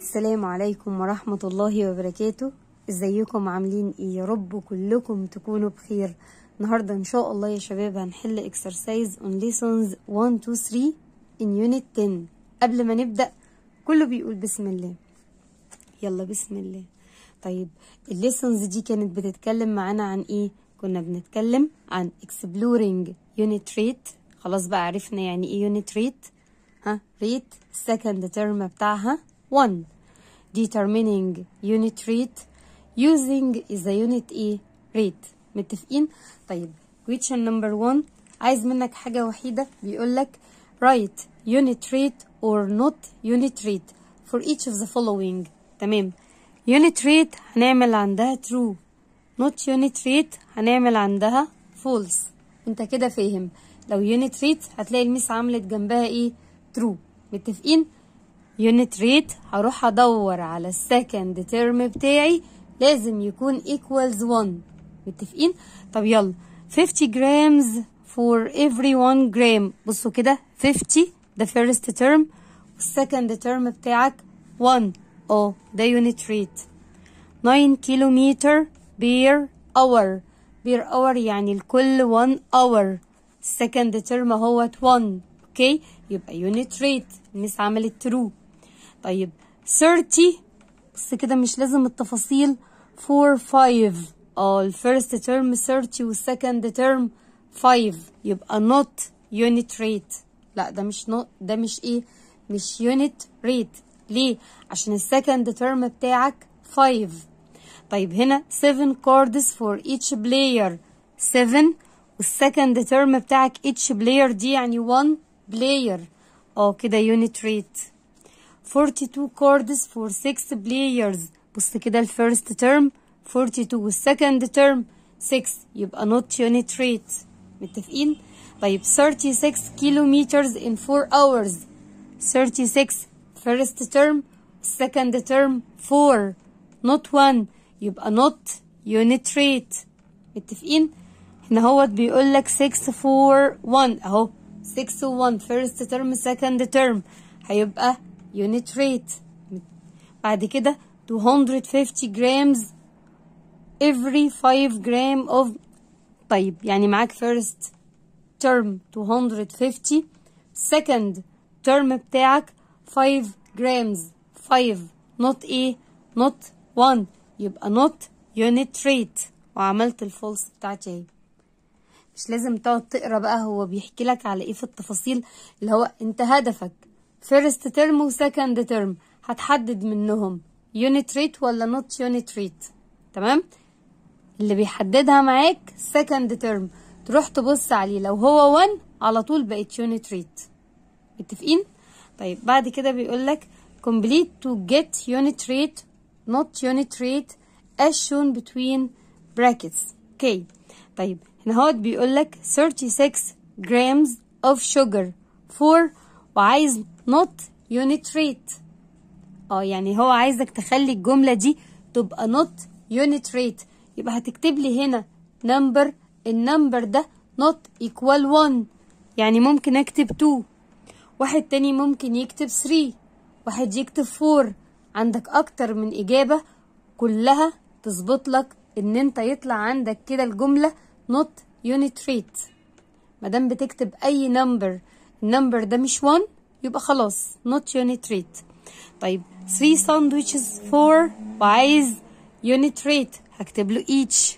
السلام عليكم ورحمة الله وبركاته ازيكم عاملين ايه يا رب كلكم تكونوا بخير النهاردة ان شاء الله يا شباب هنحل exercise on lessons 1 2 3 in unit 10 قبل ما نبدأ كله بيقول بسم الله يلا بسم الله طيب الليسونز دي كانت بتتكلم معانا عن ايه كنا بنتكلم عن exploring unit rate خلاص بقى عرفنا يعني ايه unit rate ها rate second term بتاعها 1 determining unit rate using is a unit ايه rate متفقين طيب question number 1 عايز منك حاجة وحيدة بيقول لك write unit rate or not unit rate for each of the following تمام unit rate هنعمل عندها true not unit rate هنعمل عندها false انت كده فاهم لو unit rate هتلاقي الميس عملت جنبها ايه true متفقين unit rate هروح ادور على السكند ترم بتاعي لازم يكون equals 1 متفقين طب يلا 50 grams for every 1 gram بصوا كده 50 ده first term والسكند term بتاعك 1 اه ده unit rate 9 كيلومتر بير اور بير اور يعني الكل 1 اور السكند ترم هو 1 اوكي يبقى يونت ريت الميس عملت ترو طيب 30 بس كده مش لازم التفاصيل 4 5 اه الفيرست ترم 30 والسكند ترم 5 يبقى نوت يونت ريت لا ده مش نوت ده مش ايه مش يونت ريت ليه عشان السكند ترم بتاعك 5 طيب هنا 7 cards for each player 7 والسكند ترم بتاعك each player دي يعني 1 player اه كده unit rate 42 cards for 6 players بص كده الفيرست ترم 42 والسكند ترم 6 يبقى not unit rate متفقين طيب 36 kilometers in 4 hours 36 first term second term 4 not 1 يبقى not unit rate متفقين هنا هوت بيقول لك 6 4 1 اهو 6 1 first term second term هيبقى unit rate بعد كده 250 grams every 5 gram of طيب يعني معاك first term 250 second term بتاعك 5 grams 5 not ايه not 1 يبقى not unit rate وعملت الفولس بتاعتي اهي مش لازم تقعد تقرا بقى هو بيحكي لك على ايه في التفاصيل اللي هو انت هدفك فيرست ترم وسكند ترم هتحدد منهم unit rate ولا not unit rate تمام اللي بيحددها معاك second ترم تروح تبص عليه لو هو 1 على طول بقت unit rate متفقين طيب بعد كده بيقول لك complete to get unit rate not unit rate as shown between brackets اوكي طيب هنا هو بيقول لك 36 grams of sugar for وعايز not unit rate اه يعني هو عايزك تخلي الجملة دي تبقى not unit rate يبقى هتكتب لي هنا number النمبر ده not equal 1 يعني ممكن اكتب 2 واحد تاني ممكن يكتب 3 واحد يكتب 4 عندك اكتر من اجابة كلها تظبط لك ان انت يطلع عندك كده الجملة not unit rate مادام بتكتب اي نمبر النمبر ده مش 1 يبقى خلاص not unit rate طيب 3 sandwiches 4 وعايز unit rate هكتب له each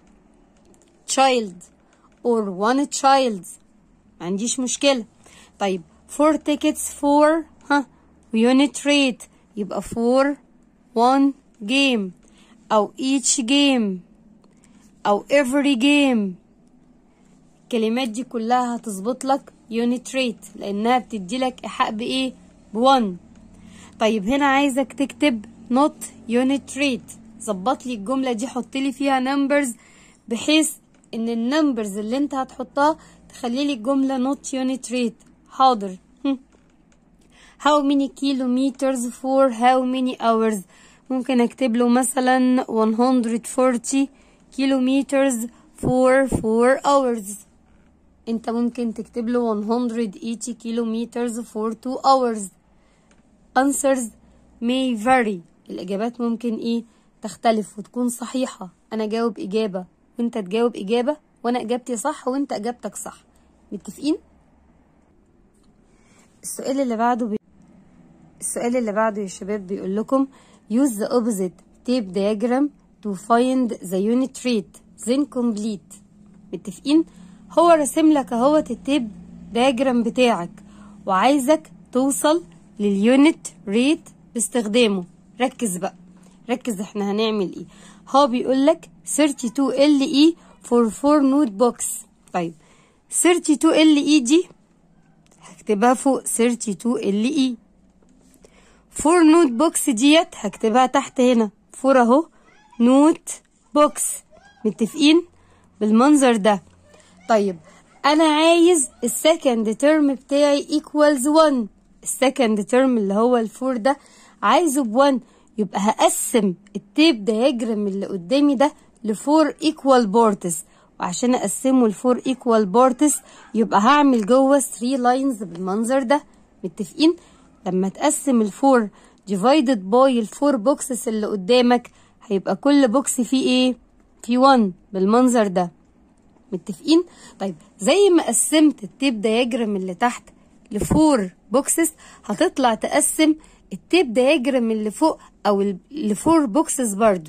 child or one child ما عنديش مشكلة طيب 4 tickets for ها unit rate يبقى for one game أو each game أو every game الكلمات دي كلها هتظبط لك unit rate لأنها بتدي لك إيحاء بإيه؟ بوان طيب هنا عايزك تكتب not unit rate ظبط لي الجملة دي حط لي فيها numbers بحيث إن النمبرز اللي أنت هتحطها تخلي لي الجملة not unit rate حاضر how many kilometers for how many hours ممكن اكتب له مثلا 140 kilometers for 4 hours انت ممكن تكتب له 180 kilometers for 2 hours answers may vary الإجابات ممكن إيه تختلف وتكون صحيحة أنا جاوب إجابة وأنت تجاوب إجابة وأنا إجابتي صح وأنت إجابتك صح متفقين؟ السؤال اللي بعده بي... السؤال اللي بعده يا شباب بيقول لكم use the opposite tape diagram to find the unit rate then complete متفقين هو رسم لك اهوت التيب دايجرام بتاعك وعايزك توصل لليونت ريت باستخدامه ركز بقى ركز احنا هنعمل ايه هو بيقول لك 32 ال اي فور 4 نوت بوكس طيب 32 ال اي دي هكتبها فوق 32 ال اي 4 نوت بوكس ديت هكتبها تحت هنا 4 اهو نوت بوكس متفقين بالمنظر ده طيب انا عايز السكند ترم بتاعي ايكوالز 1 السكند ترم اللي هو الفور ده عايزه ب1 يبقى هقسم التيب دايجرام اللي قدامي ده لفور ايكوال بارتس وعشان اقسمه لفور ايكوال بارتس يبقى هعمل جوه 3 لاينز بالمنظر ده متفقين لما تقسم الفور ديفايدد باي الفور بوكسز اللي قدامك هيبقى كل بوكس فيه ايه فيه 1 بالمنظر ده متفقين طيب زي ما قسمت التيب دايجرام اللي تحت لفور بوكسز هتطلع تقسم التيب دايجرام اللي فوق او لفور بوكسز برضو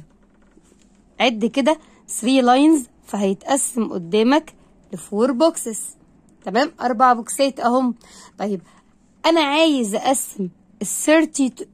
عد كده 3 لاينز فهيتقسم قدامك لفور بوكسز تمام اربع بوكسات اهم طيب انا عايز اقسم ال 30 ال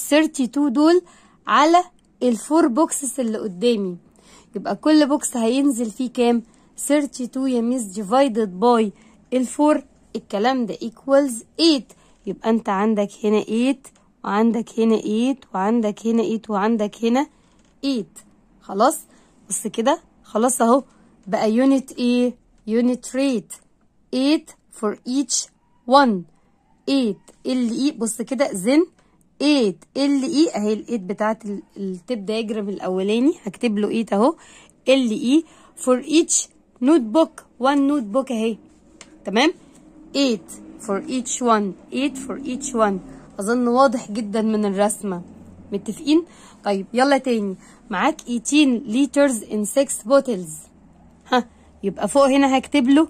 32 دول على الفور بوكسز اللي قدامي يبقى كل بوكس هينزل فيه كام 32 يا ميس ديفايدد باي الفور الكلام ده equals 8 يبقى انت عندك هنا 8 وعندك هنا 8 وعندك هنا 8 وعندك هنا 8 خلاص بص كده خلاص اهو بقى يونت ايه يونت ريت 8 for each one 8 ال اي بص كده زن 8 ال اي اهي ال 8 بتاعت التيب دايجرام الاولاني هكتب له 8 اهو ال اي for each نوت بوك 1 نوت بوك اهي تمام 8 for each one 8 for each one اظن واضح جدا من الرسمه متفقين طيب يلا تاني معاك 18 liters in 6 bottles ها يبقى فوق هنا هكتب له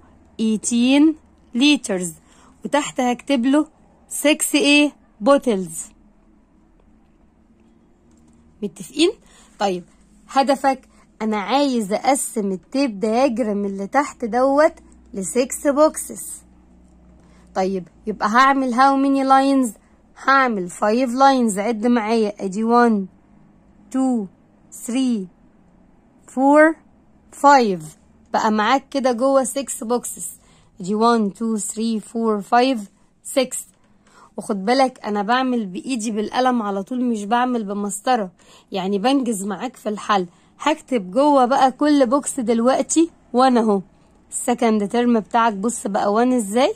18 liters وتحت هكتب له 6 ايه bottles متفقين طيب هدفك انا عايز اقسم التيب دايجرام اللي تحت دوت ل 6 بوكسز طيب يبقى هعمل هاو ماني لاينز هعمل 5 لاينز عد معايا ادي 1 2 3 4 5 بقى معاك كده جوه 6 بوكسز ادي 1 2 3 4 5 6 وخد بالك انا بعمل بايدي بالقلم على طول مش بعمل بمسطره يعني بنجز معاك في الحل هكتب جوه بقى كل بوكس دلوقتي وانا اهو السكند ترم بتاعك بص بقى وان ازاي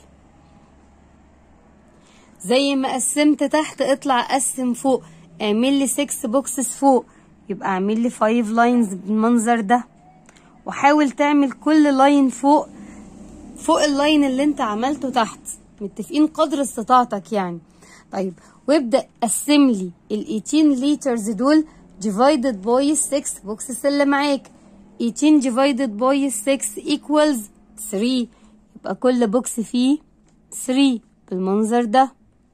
زي ما قسمت تحت اطلع قسم فوق اعمل لي 6 بوكسز فوق يبقى اعمل لي 5 لاينز بالمنظر ده وحاول تعمل كل لاين فوق فوق اللاين اللي انت عملته تحت متفقين قدر استطاعتك يعني طيب وابدا قسم لي ال 18 لترز دول divided by 6 بوكسز اللي معاك 18 divided by 6 equals 3 يبقى كل بوكس فيه 3 بالمنظر ده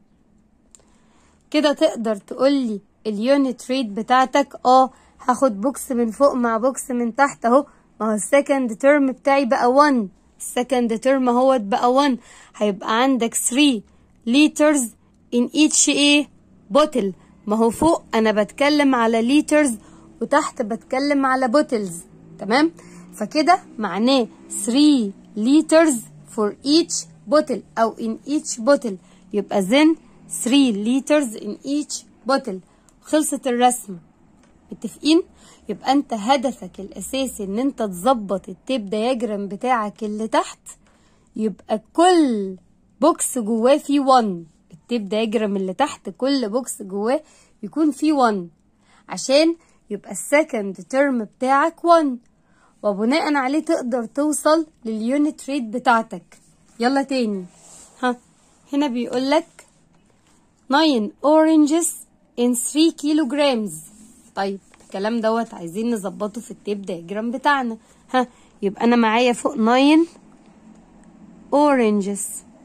كده تقدر تقولي اليونت ريت بتاعتك اه هاخد بوكس من فوق مع بوكس من تحت اهو ما هو السكند ترم بتاعي بقى 1 السكند ترم اهوت بقى 1 هيبقى عندك 3 liters in each ايه بوتل ما هو فوق انا بتكلم على ليترز وتحت بتكلم على بوتلز تمام فكده معناه 3 liters for each bottle او in each bottle يبقى then 3 liters in each bottle خلصت الرسمة متفقين يبقى انت هدفك الاساسي ان انت تظبط التيب دياجرام بتاعك اللي تحت يبقى كل بوكس جواه فيه 1 التيب دياجرام اللي تحت كل بوكس جواه يكون فيه 1 عشان يبقى السكند ترم بتاعك 1 وبناء عليه تقدر توصل لليونت ريت بتاعتك يلا تاني ها هنا بيقولك 9 oranges in 3 كيلو جرامز طيب الكلام دوت عايزين نظبطه في التيب دايجرام بتاعنا ها يبقى انا معايا فوق 9 اورنجز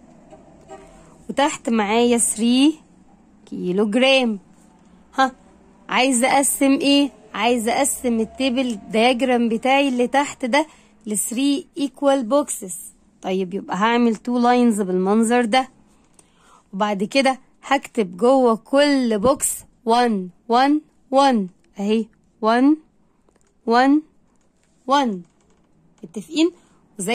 وتحت معايا 3 كيلو جرام ها عايزه اقسم ايه عايزه اقسم التيبل دايجرام بتاعي اللي تحت ده ل 3 equal boxes طيب يبقى هعمل 2 لاينز بالمنظر ده وبعد كده هكتب جوه كل بوكس 1 1 1 اهي 1 1 1 متفقين وزي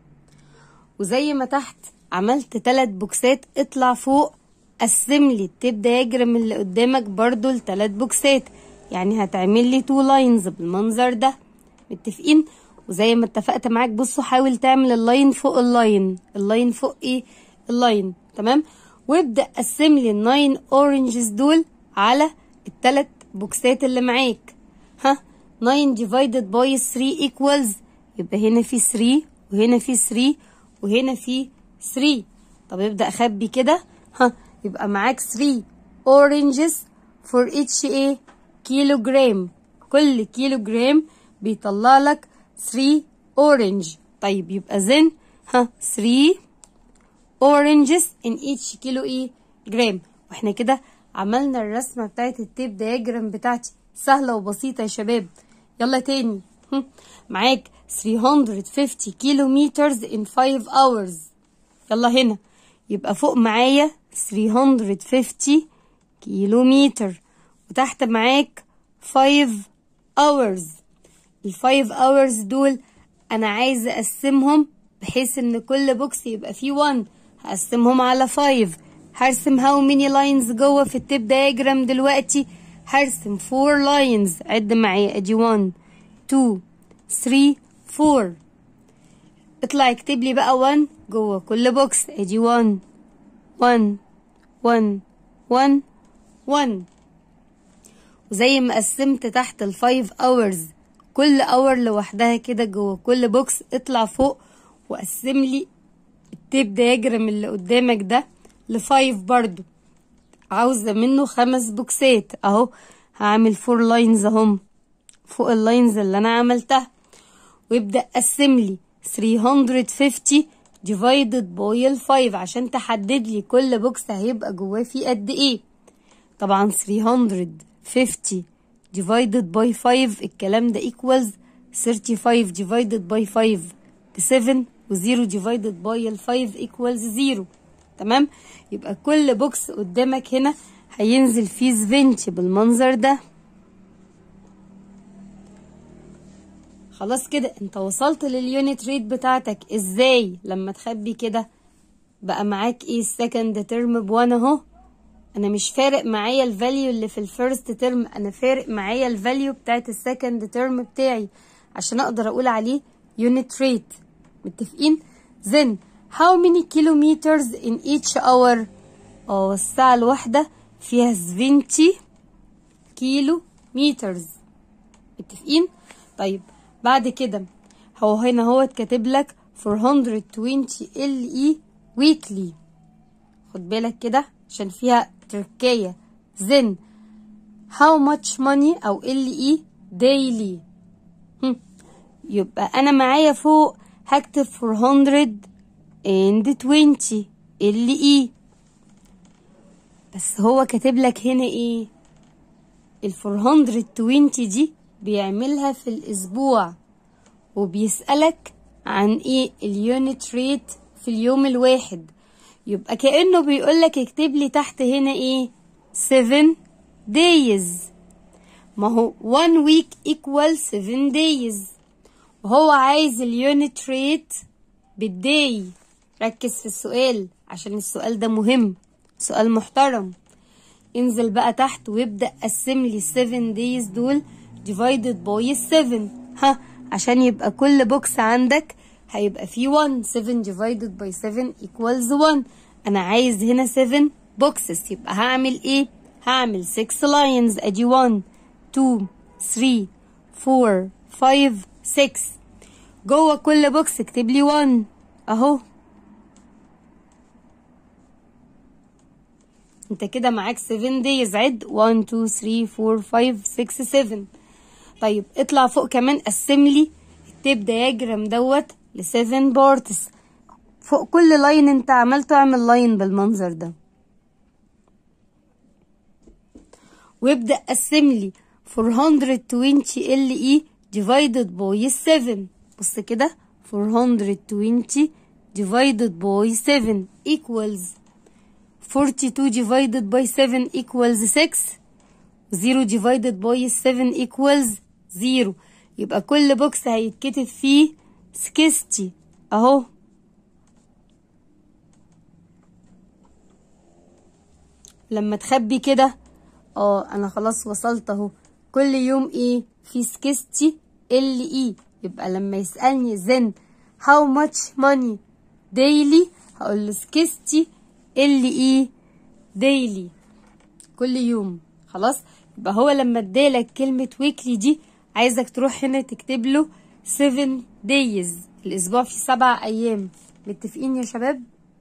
وزي ما تحت عملت تلات بوكسات اطلع فوق قسم لي التيب دايجرام اللي قدامك برضو لتلات بوكسات يعني هتعمل لي تو لاينز بالمنظر ده متفقين وزي ما اتفقت معاك بصوا حاول تعمل اللاين فوق اللاين اللاين فوق ايه اللاين تمام وابدا قسم لي الناين اورنجز دول على التلات بوكسات اللي معاك ها 9 divided by 3 equals يبقى هنا في 3 وهنا في 3 وهنا في 3 طب ابدا اخبي كده ها يبقى معاك 3 oranges for each ايه كيلو جرام كل كيلو جرام بيطلع لك 3 orange طيب يبقى زين ها 3 oranges in each كيلو ايه جرام واحنا كده عملنا الرسمه بتاعت التيب دياجرام بتاعتي سهله وبسيطه يا شباب يلا تاني هم. معاك 350 كيلو مترز in 5 hours يلا هنا يبقى فوق معايا 350 كيلو متر وتحت معاك 5 hours ال 5 hours دول انا عايزه اقسمهم بحيث ان كل بوكس يبقى فيه 1 هقسمهم على 5 هرسم هاو ميني لاينز جوه في التيب دايجرام دلوقتي هرسم 4 لاينز عد معايا ادي 1 2 3 4 اطلع اكتب لي بقى 1 جوه كل بوكس ادي 1 1 1 1 1 وزي ما قسمت تحت ال 5 hours كل اور لوحدها كده جوه كل بوكس اطلع فوق وقسم لي التيب دياجرام اللي قدامك ده لفايف برضو عاوزة منه خمس بوكسات اهو هعمل فور لاينز اهم فوق اللاينز اللي انا عملتها ويبدأ قسم لي 350 divided by ال 5 عشان تحدد لي كل بوكس هيبقى جواه فيه قد ايه طبعا 350 divided by 5 الكلام ده equals 35 divided by 5 ب 7 و 0 divided by ال 5 equals 0 تمام يبقى كل بوكس قدامك هنا هينزل فيه سفنش بالمنظر ده خلاص كده انت وصلت لليونت ريت بتاعتك ازاي لما تخبي كده بقى معاك ايه السكند ترم بوان اهو انا مش فارق معايا الفاليو اللي في الفيرست ترم انا فارق معايا الفاليو بتاعت السكند ترم بتاعي عشان اقدر اقول عليه يونت ريت متفقين then how many kilometers in each hour اه الساعة الواحدة فيها 70 كيلو مترز متفقين طيب بعد كده هو هنا هو كاتب لك 420 ال اي ويكلي خد بالك كده عشان فيها تركية then how much money او ال اي daily هم. يبقى انا معايا فوق هكتب 420 ال اي بس هو كاتب لك هنا ايه ال 420 دي بيعملها في الاسبوع وبيسألك عن ايه اليونت ريت في اليوم الواحد يبقى كأنه بيقولك اكتب لي تحت هنا ايه 7 days ما هو 1 week equal 7 days وهو عايز اليونت ريت بالداي ركز في السؤال عشان السؤال ده مهم سؤال محترم انزل بقى تحت وابدأ قسم لي 7 days دول divided by 7 ها عشان يبقى كل بوكس عندك هيبقى فيه 1 7 divided by 7 equals 1 انا عايز هنا 7 بوكسز يبقى هعمل ايه هعمل 6 lines ادي 1 2 3 4 5 6 جوه كل بوكس اكتب لي 1 اهو انت كده معاك 7 days عد 1 2 3 4 5 6 7 طيب اطلع فوق كمان قسم لي التيب دياجرام دوت ل 7 بارتس فوق كل لاين انت عملته اعمل لاين بالمنظر ده وابدأ قسم لي 420 ال اي divided by 7 بص كده 420 divided by 7 equals 42 divided by 7 equals 6 0 divided by 7 equals 0 يبقى كل بوكس هيتكتب فيه 60 اهو لما تخبي كده اه انا خلاص وصلت اهو كل يوم ايه في 60 ال اي يبقى لما يسألني then how much money daily هقول له 60 ال اي daily كل يوم خلاص يبقى هو لما ادالك كلمة ويكلي دي عايزك تروح هنا تكتب له 7 days الاسبوع فيه سبع ايام متفقين يا شباب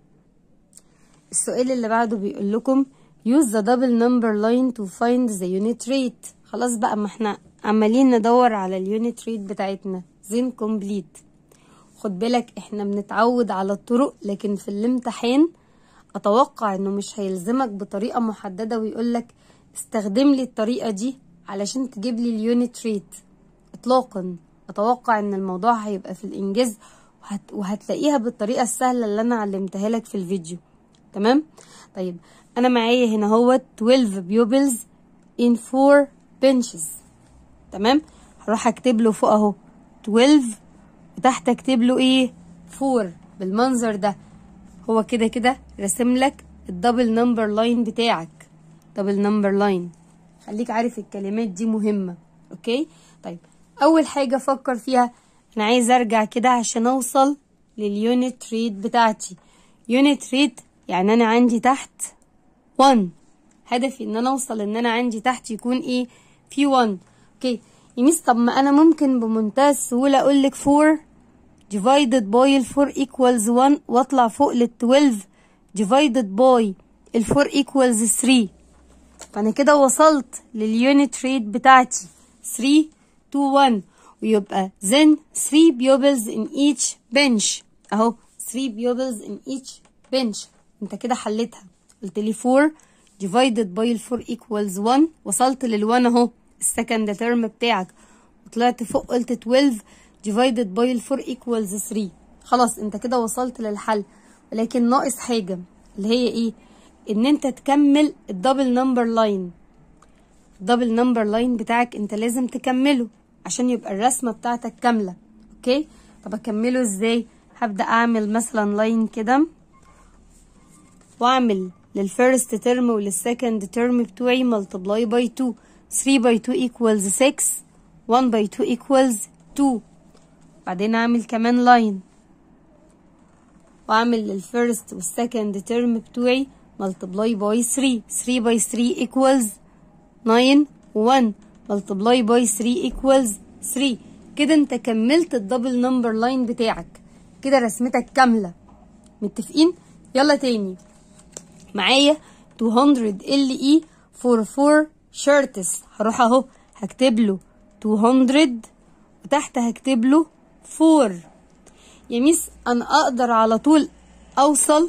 السؤال اللي بعده بيقول لكم use the double number line to find the unit rate خلاص بقى ما احنا عمالين ندور على اليونت ريت بتاعتنا زين كومبليت خد بالك احنا بنتعود على الطرق لكن في الامتحان اتوقع انه مش هيلزمك بطريقه محدده ويقولك استخدم لي الطريقه دي علشان تجيب لي اليونت ريت اطلاقا اتوقع ان الموضوع هيبقى في الانجاز وهت... وهتلاقيها بالطريقه السهله اللي انا علمتها لك في الفيديو تمام طيب انا معايا هنا هو 12 بيوبلز in 4 benches تمام هروح اكتب له فوق اهو 12 وتحت اكتب له ايه 4 بالمنظر ده هو كده كده راسم لك الدبل نمبر لاين بتاعك دبل نمبر لاين خليك عارف الكلمات دي مهمة اوكي طيب اول حاجة فكر فيها انا عايز ارجع كده عشان اوصل لليونت ريت بتاعتي يونت ريت يعني انا عندي تحت 1 هدفي ان انا اوصل ان انا عندي تحت يكون ايه في 1 اوكي يميس طب ما انا ممكن بمنتهى السهولة اقول لك 4 divided by ال 4 equals 1 واطلع فوق لل 12 divided by ال 4 equals 3 فانا كده وصلت لليونت ريت بتاعتي 3 2 1 ويبقى then 3 pupils in each bench اهو 3 pupils in each bench انت كده حلتها قلت لي 4 divided by ال 4 equals 1 وصلت لل 1 اهو السكند ترم بتاعك وطلعت فوق قلت 12 divided by ال 4 equals 3 خلاص انت كده وصلت للحل ولكن ناقص حاجة اللي هي ايه ان انت تكمل الدبل نمبر لاين الدبل نمبر لاين بتاعك انت لازم تكمله عشان يبقى الرسمة بتاعتك كاملة اوكي طب اكمله ازاي هبدأ اعمل مثلا لاين كده واعمل للفيرست ترم وللسكند ترم بتوعي multiply by 2 3 by 2 equals 6 1 by 2 equals 2 بعدين اعمل كمان لاين واعمل للفيرست والسكند ترم بتوعي multiply by 3 3 by 3 equals 9 1 multiply by 3 equals 3 كده انت كملت الدبل نمبر لاين بتاعك كده رسمتك كاملة متفقين يلا تاني معايا 200 ال اي فور 4 شيرتس هروح اهو هكتب له 200 وتحت هكتب له 4 يا ميس انا اقدر على طول اوصل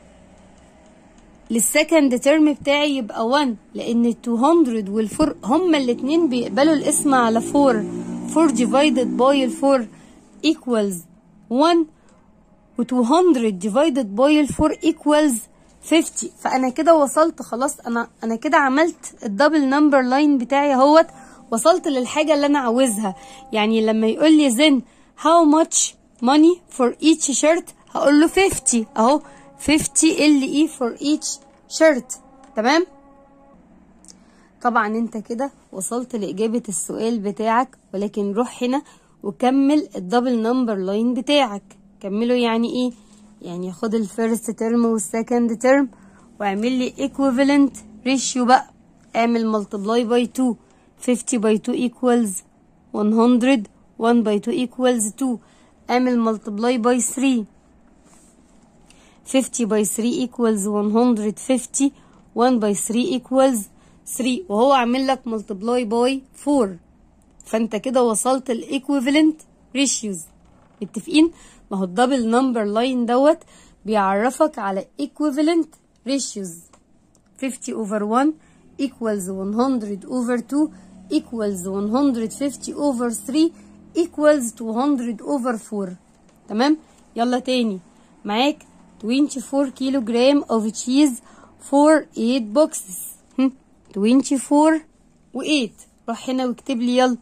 للسكند ترم بتاعي يبقى 1 لان ال 200 وال 4 هما الاتنين بيقبلوا الاسم على 4 4 divided by ال 4 equals 1 و 200 divided by ال 4 equals 50 فانا كده وصلت خلاص انا انا كده عملت الدبل نمبر لاين بتاعي اهوت وصلت للحاجه اللي انا عاوزها يعني لما يقول لي زين how much money for each shirt هقول له 50 اهو 50 ال اي for each shirt تمام طبعا انت كده وصلت لاجابه السؤال بتاعك ولكن روح هنا وكمل الدبل نمبر لاين بتاعك كمله يعني ايه يعني خد الفيرست ترم والسكند ترم واعمل لي equivalent ratio بقى اعمل multiply by 2 50 by 2 equals 100 1 by 2 equals 2 اعمل multiply by 3 50 by 3 equals 150 1 باي 3 equals 3 وهو عامل لك multiply باي 4 فانت كده وصلت الايكويفالنت ريشيوز متفقين ما هو الدبل نمبر لاين دوت بيعرفك على equivalent ratios 50 over 1 equals 100 over 2 equals 150 over 3 equals 200 over 4 تمام يلا تاني معاك 24 كيلو جرام of cheese for 8 boxes هم، 24 و8 روح هنا واكتب لي يلا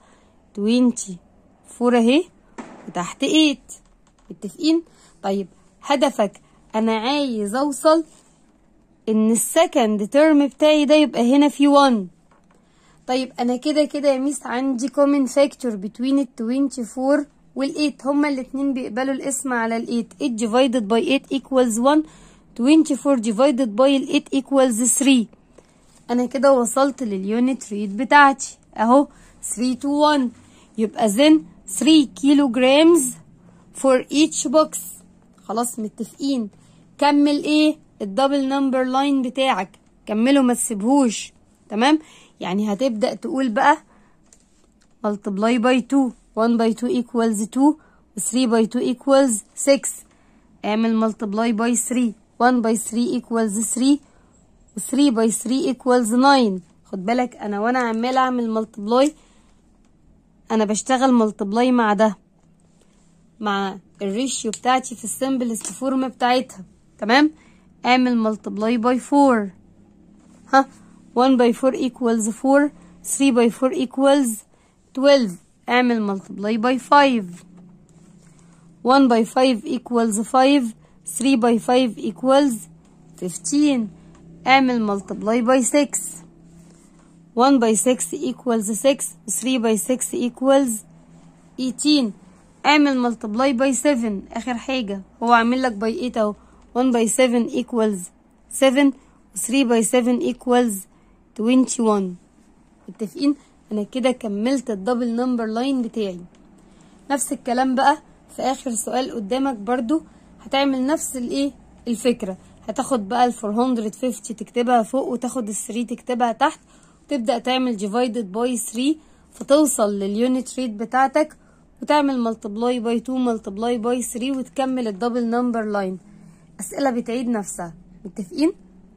24 اهي وتحت 8 متفقين طيب هدفك انا عايز اوصل ان السكند ترم بتاعي ده يبقى هنا في 1 طيب انا كده كده يا ميس عندي common factor between ال 24 وال 8 هما الاتنين بيقبلوا الاسم على ال 8 8 divided by 8 equals 1 24 divided by ال 8 equals 3 انا كده وصلت لليونت ريت بتاعتي اهو 3 to 1 يبقى then 3 كيلو جرامز for each box خلاص متفقين كمل ايه الدبل نمبر لاين بتاعك كمله ما تسيبهوش تمام يعني هتبدأ تقول بقى multiply by 2 1 by 2 equals 2 و 3 by 2 equals 6 اعمل multiply by 3 1 by 3 equals 3 و 3 by 3 equals 9 خد بالك انا وانا عمال اعمل multiply انا بشتغل multiply مع ده مع الريشيو بتاعتي في السمبلست فورم بتاعتها تمام اعمل multiply by 4 ها 1 by 4 equals 4 3 by 4 equals 12 اعمل multiply by 5 1 by 5 equals 5 3 by 5 equals 15 اعمل multiply by 6 1 by 6 equals 6 3 by 6 equals 18 اعمل multiply by 7 اخر حاجة هو عامل لك by 8 اهو 1 by 7 equals 7 3 by 7 equals 21 متفقين انا كده كملت الدبل نمبر لاين بتاعي نفس الكلام بقى في اخر سؤال قدامك برضو هتعمل نفس الايه الفكرة هتاخد بقى ال 450 تكتبها فوق وتاخد ال 3 تكتبها تحت وتبدأ تعمل divided by 3 فتوصل لليونت ريت بتاعتك وتعمل multiply by 2 multiply by 3 وتكمل الدبل نمبر لاين أسئلة بتعيد نفسها متفقين؟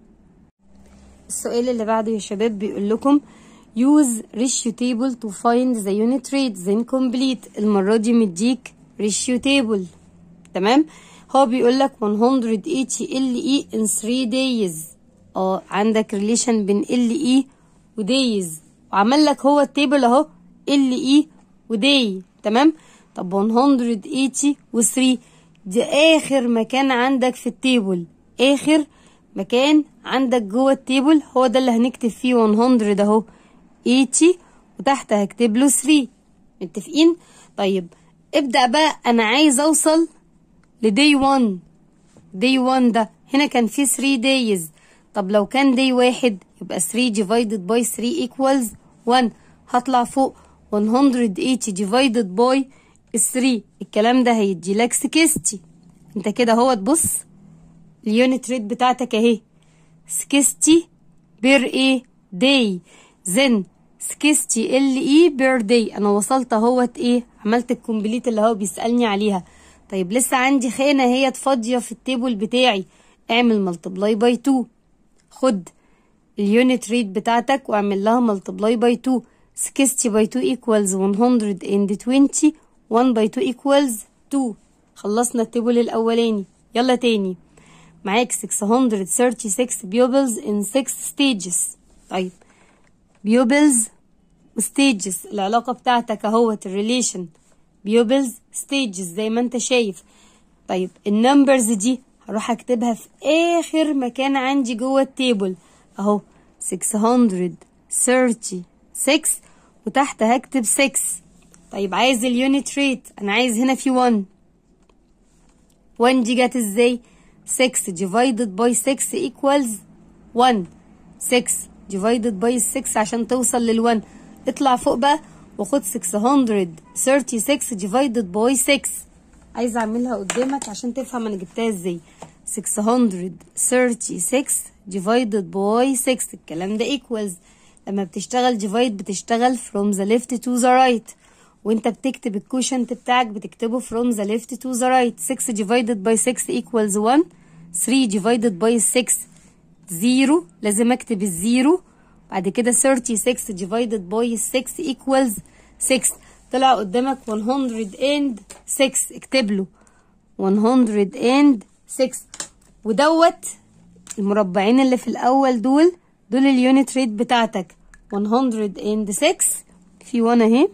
السؤال اللي بعده يا شباب بيقول لكم use ratio table to find the unit rate then complete المرة دي مديك ratio table تمام هو بيقول لك 180 LE in 3 days اه عندك relation بين LE و days وعمل لك هو التيبل اهو LE و day تمام طب 180 و 3 دي اخر مكان عندك في التيبل اخر مكان عندك جوه التيبل هو ده اللي هنكتب فيه 100 اهو 80 وتحت هكتب له 3 متفقين طيب ابدأ بقى انا عايز اوصل لدي 1 دي 1 ده هنا كان فيه 3 دايز طب لو كان دي واحد يبقى 3 divided by 3 equals 1 هطلع فوق 180 divided by 3 الكلام ده هيدي لك 60 انت كده اهو تبص اليونت ريت بتاعتك اهي 60 بير ايه داي زن 60 ال اي بير داي انا وصلت اهوت ايه عملت الكومبليت اللي هو بيسالني عليها طيب لسه عندي خانه هي فاضيه في التيبل بتاعي اعمل ملتبلاي باي 2 خد اليونت ريت بتاعتك واعمل لها ملتبلاي باي 2 60 باي 2 equals 120 1 باي 2 equals 2 خلصنا التيبل الاولاني يلا تاني معاك 636 pupils in 6 stages طيب pupils وstages العلاقة بتاعتك اهوت الريليشن pupils stages زي ما انت شايف طيب النمبرز دي هروح اكتبها في اخر مكان عندي جوه التيبل اهو 636 وتحت هكتب 6 طيب عايز اليونت ريت انا عايز هنا في 1 1 دي جت ازاي 6 divided by 6 equals 1 6 divided by 6 عشان توصل لل1 اطلع فوق بقى وخد 636 divided by 6 عايزه اعملها قدامك عشان تفهم انا جبتها ازاي 636 divided by 6 الكلام ده equals لما بتشتغل divide بتشتغل from the left to the right وانت بتكتب الكوشنت بتاعك بتكتبه from the left to the right 6 divided by 6 equals 1 3 divided by 6 0 لازم اكتب الزيرو بعد كده 36 divided by 6 equals 6 طلع قدامك 106 اكتب له 106 ودوت المربعين اللي في الاول دول دول اليونت ريت بتاعتك 106 في 1 اهي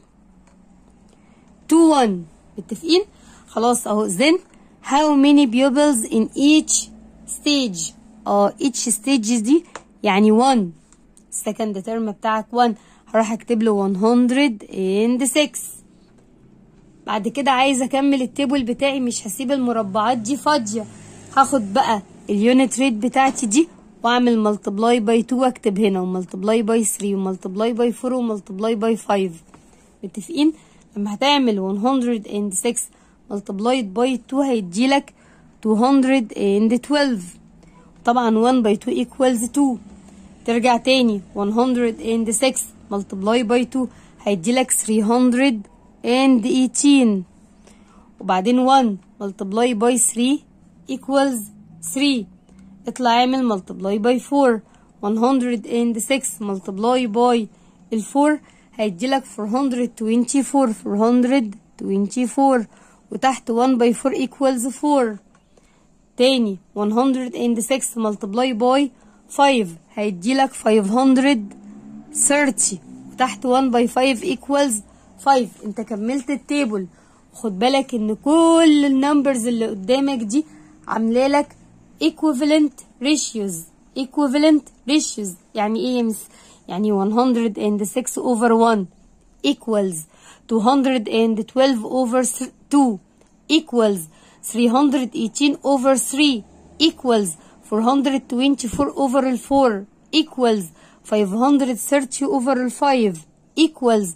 2 1 متفقين خلاص اهو then how many pupils in each stage اه each stages دي يعني 1 second term بتاعك 1 هروح اكتب له 106 بعد كده عايزه اكمل التيبل بتاعي مش هسيب المربعات دي فاضيه هاخد بقى اليونت ريت بتاعتي دي واعمل ملتبلاي باي 2 واكتب هنا وملتبلاي باي 3 وملتبلاي باي 4 وملتبلاي باي 5 متفقين لما هتعمل 106 ملتبلايد باي 2 هيديلك 212 طبعا 1 باي 2 equals 2 ترجع تاني 106 ملتبلاي باي 2 هيديلك 318 وبعدين 1 ملتبلاي باي 3 equals 3 اطلع اعمل ملتبلاي باي 4 106 ملتبلاي باي ال 4 هيديلك 424 424 وتحت 1 باي 4 equals 4 تاني 106 ملتبلاي باي 5 هيديلك 530 وتحت 1 باي 5 equals 5 انت كملت التيبل خد بالك ان كل النمبرز اللي قدامك دي عامله لك equivalent ratios equivalent ratios يعني ايه يا مس يعني 106 over 1 equals 212 over 2 equals 318 over 3 equals 424 over 4 equals 530 over 5 equals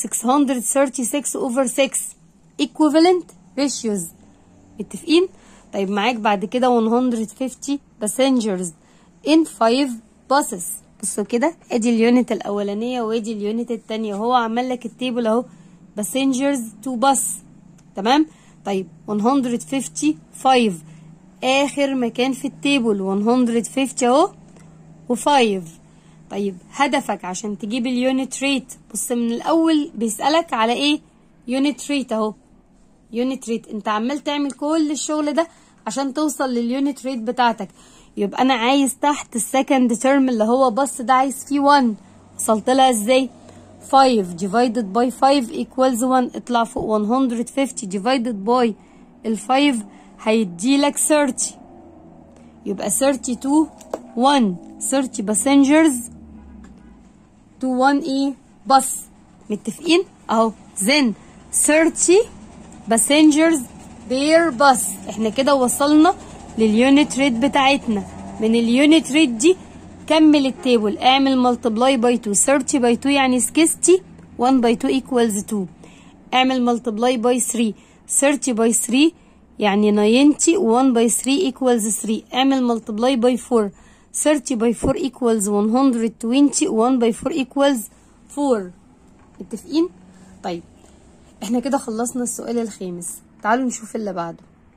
636 over 6 equivalent ratios متفقين؟ طيب معاك بعد كده 150 passengers in 5 buses بصوا كده ادي اليونت الاولانيه وادي اليونت التانية هو عمل لك التيبل اهو passengers to bus تمام طيب 155 اخر مكان في التيبل 150 اهو و5 طيب هدفك عشان تجيب اليونت ريت بص من الاول بيسالك على ايه يونت ريت اهو يونت ريت انت عمال تعمل كل الشغل ده عشان توصل لليونت ريت بتاعتك يبقى انا عايز تحت السكند ترم اللي هو بص ده عايز فيه 1 وصلت لها ازاي 5 divided by 5 equals 1 اطلع فوق 150 divided by ال 5 هيديلك 30 يبقى 32 1 30 passengers to 1 ايه bus متفقين اهو then 30 passengers per bus احنا كده وصلنا لليونت ريت بتاعتنا من اليونت ريت دي كمل التيبل اعمل ملتبلاي باي 2 30 باي 2 يعني 60 1 باي 2 equals 2 اعمل ملتبلاي باي 3 30 باي 3 يعني 90 1 باي 3 equals 3 اعمل ملتبلاي باي 4 30 باي 4 equals 120 1 باي 4 equals 4 متفقين؟ طيب احنا كده خلصنا السؤال الخامس تعالوا نشوف اللي بعده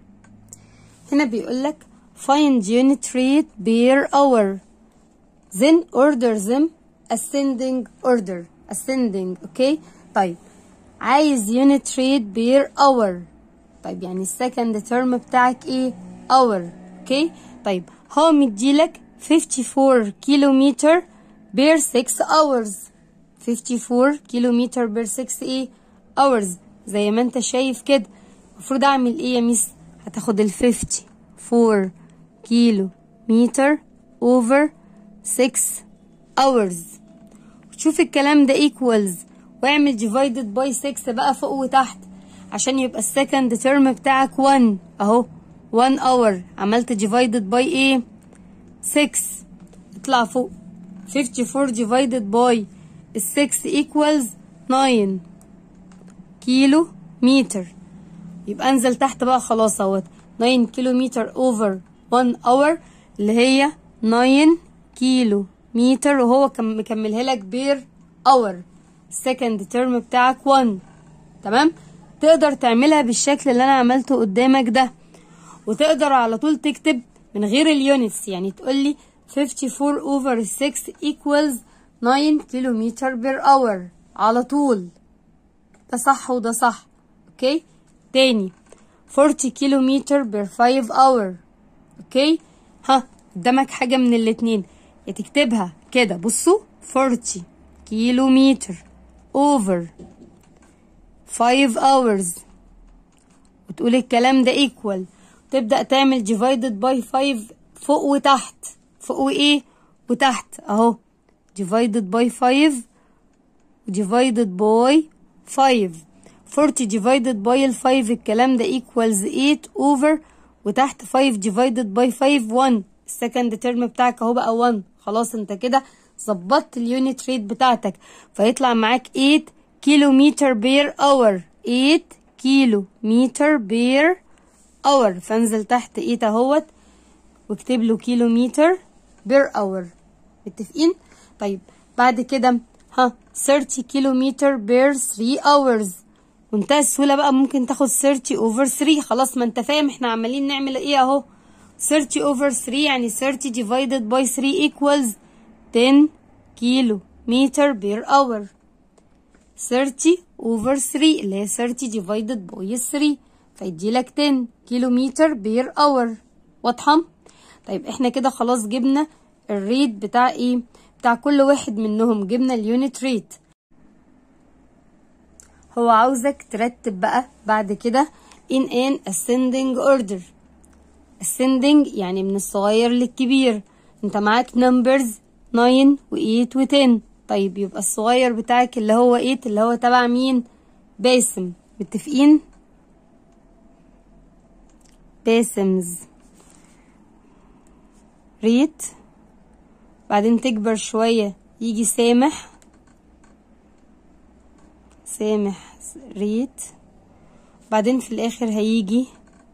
هنا بيقول لك find unit rate per hour then order them ascending order ascending اوكي طيب عايز unit rate per hour طيب يعني السكند ترم بتاعك ايه hour اوكي طيب هو مديلك 54 كيلومتر بير 6 hours 54 كيلومتر بير 6 ايه hours زي ما انت شايف كده المفروض اعمل ايه يا ميس هتاخد ال 54 كيلو متر over 6 hours وتشوف الكلام ده equals واعمل divided by 6 بقى فوق وتحت عشان يبقى السكند ترم بتاعك 1 اهو 1 hour عملت divided by ايه 6 اطلع فوق 54 divided by ال 6 equals 9 كيلو متر يبقى انزل تحت بقى خلاص اهوت 9 كيلو متر over 1 hour اللي هي 9 كيلو متر وهو كم مكملها لك بير اور السكند ترم بتاعك 1 تمام تقدر تعملها بالشكل اللي انا عملته قدامك ده وتقدر على طول تكتب من غير اليونتس يعني تقول لي 54 over 6 equals 9 كيلومتر بير اور على طول ده صح وده صح اوكي تاني 40 كيلومتر بير 5 اور اوكي ها قدامك حاجة من الاتنين يا تكتبها كده بصوا 40 كيلومتر over 5 hours وتقول الكلام ده equal تبدأ تعمل divided by 5 فوق وتحت فوق وايه وتحت اهو divided by 5 divided by 5 40 divided by ال 5 الكلام ده equals 8 over وتحت 5 divided by 5 1 السكند ترم بتاعك اهو بقى 1 خلاص انت كده ظبطت اليونت ريت بتاعتك فيطلع معاك 8 كيلو متر بير اور 8 كيلو متر بير اور فانزل تحت 8 اهوت واكتب له كيلو متر بير اور متفقين طيب بعد كده ها 30 كيلو متر بير 3 hours وانتهى السهولة بقى ممكن تاخد 30 over 3 خلاص ما انت فاهم احنا عمالين نعمل ايه اهو 30 over 3 يعني 30 divided by 3 equals 10 كيلو متر بير اور 30 over 3 اللي هي 30 divided by 3 فيدي لك 10 كيلو متر بير اور واضحة؟ طيب احنا كده خلاص جبنا الريت بتاع ايه؟ بتاع كل واحد منهم جبنا اليونت ريت هو عاوزك ترتب بقى بعد كده in an ascending order ascending يعني من الصغير للكبير انت معاك numbers 9 و 8 و 10 طيب يبقى الصغير بتاعك اللي هو 8 اللي هو تبع مين باسم متفقين باسمز ريت بعدين تكبر شوية يجي سامح سامح ريت بعدين في الآخر هيجي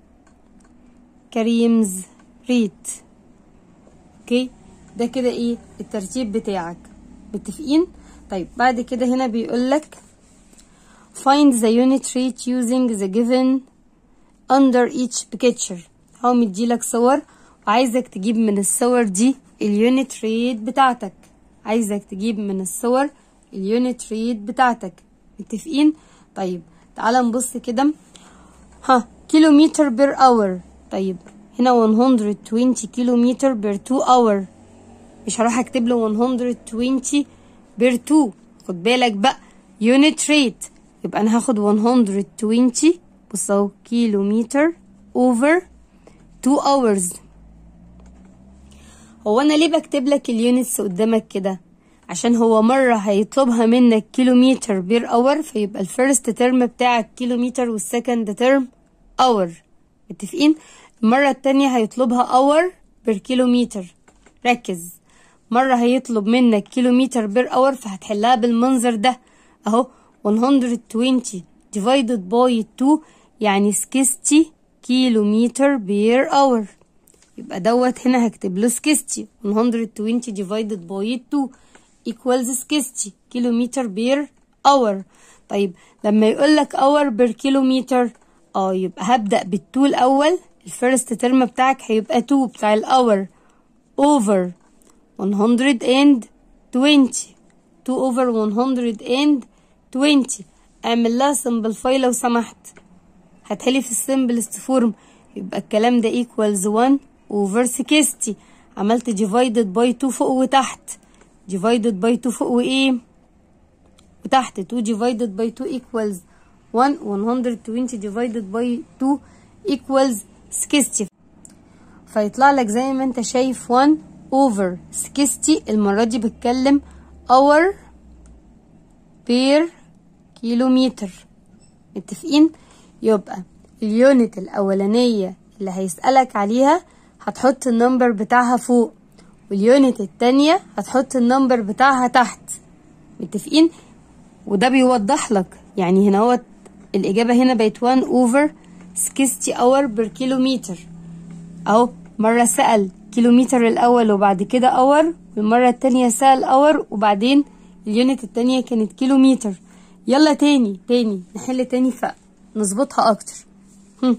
كريمز ريت اوكي ده كده ايه الترتيب بتاعك متفقين طيب بعد كده هنا بيقولك find the unit rate using the given under each picture هو مديلك صور وعايزك تجيب من الصور دي اليونت ريت بتاعتك عايزك تجيب من الصور اليونت ريت بتاعتك متفقين طيب تعال نبص كده ها كيلومتر بير اور طيب هنا 120 كيلومتر بير 2 اور مش هروح اكتب له 120 بير 2 خد بالك بقى يونت ريت يبقى انا هاخد 120 بص اهو كيلومتر اوفر 2 hours هو انا ليه بكتب لك اليونتس قدامك كده عشان هو مرة هيطلبها منك كيلومتر بير اور فيبقى الفيرست ترم بتاعك كيلومتر والسكند ترم اور متفقين المرة التانية هيطلبها اور بير كيلومتر ركز مرة هيطلب منك كيلومتر بير اور فهتحلها بالمنظر ده اهو 120 divided by 2 يعني 60 كيلومتر بير اور يبقى دوت هنا هكتب له 60 120 divided by 2 equals 60 كيلومتر بير اور طيب لما يقول لك اور بير كيلومتر اه يبقى هبدأ بالتو الأول الفيرست ترم بتاعك هيبقى 2 بتاع الأور over 120 2 over 120 اعمل لها سمبلفاي لو سمحت هتحلي في السمبلست فورم يبقى الكلام ده equals 1 over 60 عملت divided by 2 فوق وتحت divided by 2 فوق وايه وتحت 2 divided by 2 equals 1 120 divided by 2 equals 60 فيطلع لك زي ما انت شايف 1 over 60 المرة دي بتكلم hour per كيلومتر متفقين يبقى اليونت الأولانية اللي هيسألك عليها هتحط النمبر بتاعها فوق واليونت التانية هتحط النمبر بتاعها تحت متفقين وده بيوضح لك يعني هنا هو الإجابة هنا بقت 1 over 60 hour per كيلومتر أهو مرة سأل كيلومتر الاول وبعد كده اور والمره التانية سال اور وبعدين اليونت التانية كانت كيلومتر يلا تاني تاني نحل تاني فنظبطها اكتر هم.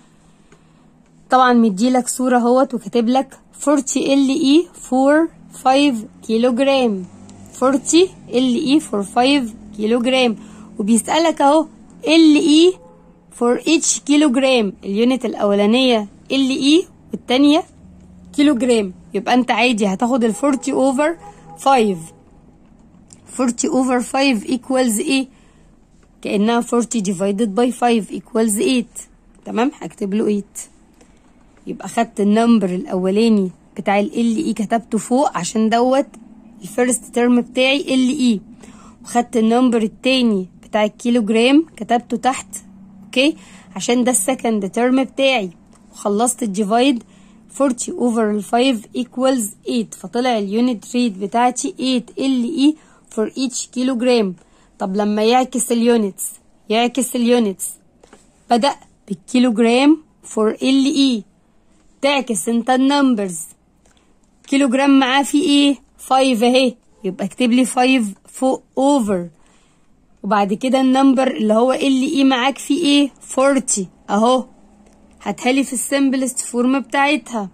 طبعا مديلك صورة اهوت وكاتب لك 40 ال اي فور 5 كيلو جرام 40 ال اي فور 5 كيلو جرام وبيسألك اهو ال اي فور each كيلو جرام اليونت الاولانية ال اي والتانية كيلو جرام يبقى انت عادي هتاخد ال 40 اوفر 5 40 اوفر 5 equals ايه كأنها 40 divided by 5 equals 8 تمام هكتب له 8 يبقى خدت النمبر الاولاني بتاع ال اي كتبته فوق عشان دوت الفيرست ترم بتاعي ال اي وخدت النمبر التاني بتاع الكيلو جرام كتبته تحت اوكي عشان ده السكند ترم بتاعي وخلصت الديفايد 40 over ال 5 equals 8 فطلع اليونت ريت بتاعتي 8 ال اي for each كيلو جرام طب لما يعكس اليونتس يعكس اليونتس بدأ بالكيلو جرام for ال اي تعكس انت النمبرز كيلو جرام معاه في ايه 5 اهي يبقى اكتب لي 5 فوق اوفر وبعد كده النمبر اللي هو ال اي معاك فيه ايه 40 اهو هاتهالي في السمبلست فورم بتاعتها